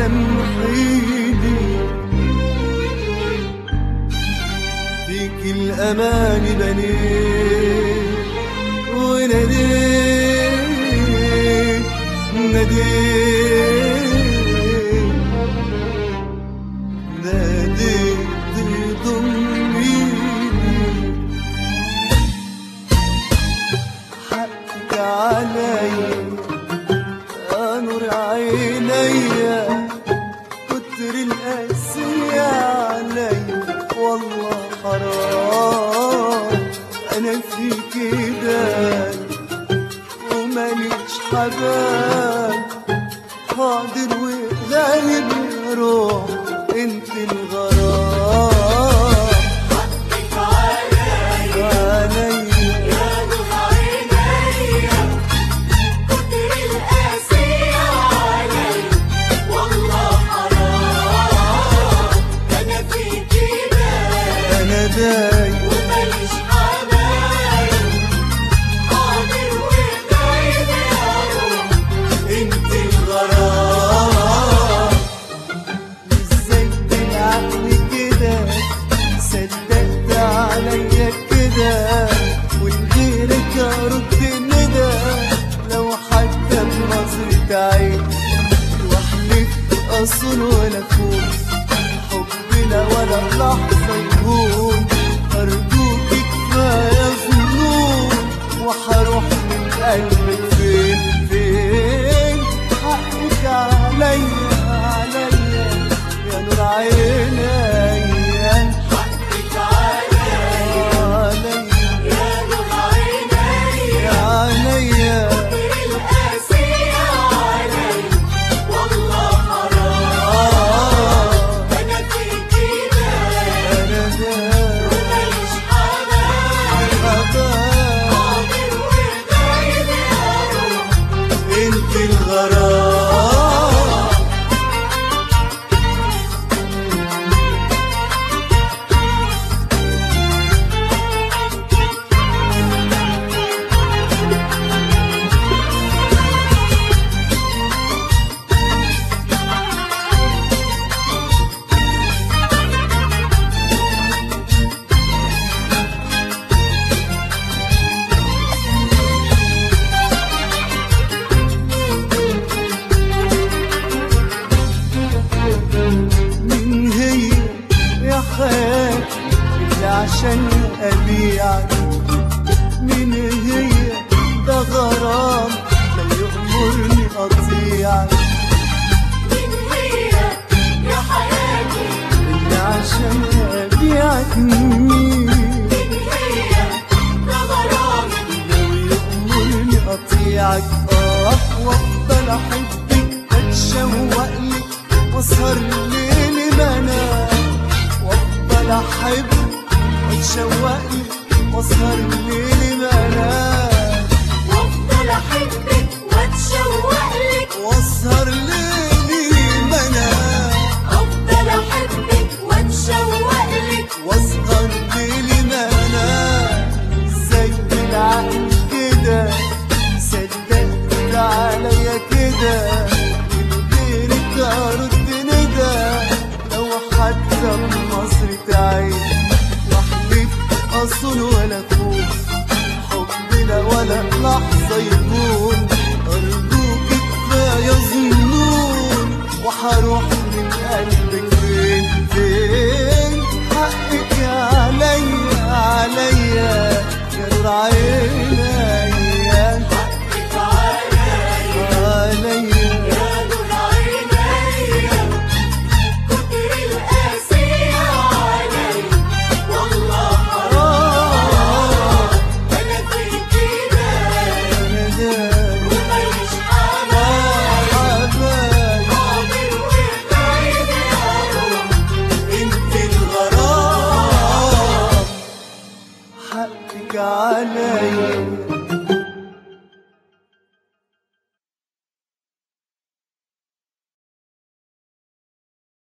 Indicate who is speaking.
Speaker 1: تمحيلي فيك الأمان بنيت وناديت ناديت ناديت تضميني حقك عليا يا نور عينيا كتر القاسية عليا والله حرام انا في كده وماليش حباب حاضر وغايب روح انت الغرام عليا انا دايم انت الغرام ازاي بالعقل كده صدقت عليا كده ولغيرك ارد ندى لو حتى بنظرة عين واحلف اصل ولا فوز حبنا ولا لحظة يهون ارجوك كفاية ظنون وحروح من قلبك فين فين حقك عليا عليا يا نور عينيا عليا يا عليا آه أنا دايم انت الغرام مين هي يا حياتي اللي عشان أبيعك مين هي ده غرام لا يأمرني أطيعك اللي عشان أبيعك مين لو يأمرني أطيعك آه وأفضل أحبك أتشوق لك وأسهر ليلي ما أنام وأفضل أحبك أتشوق لك وأسهر ليلي ما أنام
Speaker 2: وافضل احبك واتشوق لك
Speaker 1: وأسهر ليلي ما أنام
Speaker 2: افضل احبك واتشوق لك
Speaker 1: وأسهر ليلي ما أنام زي العقل كده صدقت عليا كده غيرك أرد ندى لو حتى بنظرة عين واحلف أصل ولا خوف حبنا ولا لحظة يكون أرجوك كفاية ظنون وحروح من قلبك فين فين حقك عليا عليا يا نور عينيا عليا
Speaker 2: يا نور عينيا كتر القاسية علي والله
Speaker 1: آه
Speaker 2: انا في كده
Speaker 1: أنا دايم
Speaker 2: وماليش حبايب
Speaker 1: حبايب
Speaker 2: حاضر وغايب اروح
Speaker 1: انت الغرام حقك عليا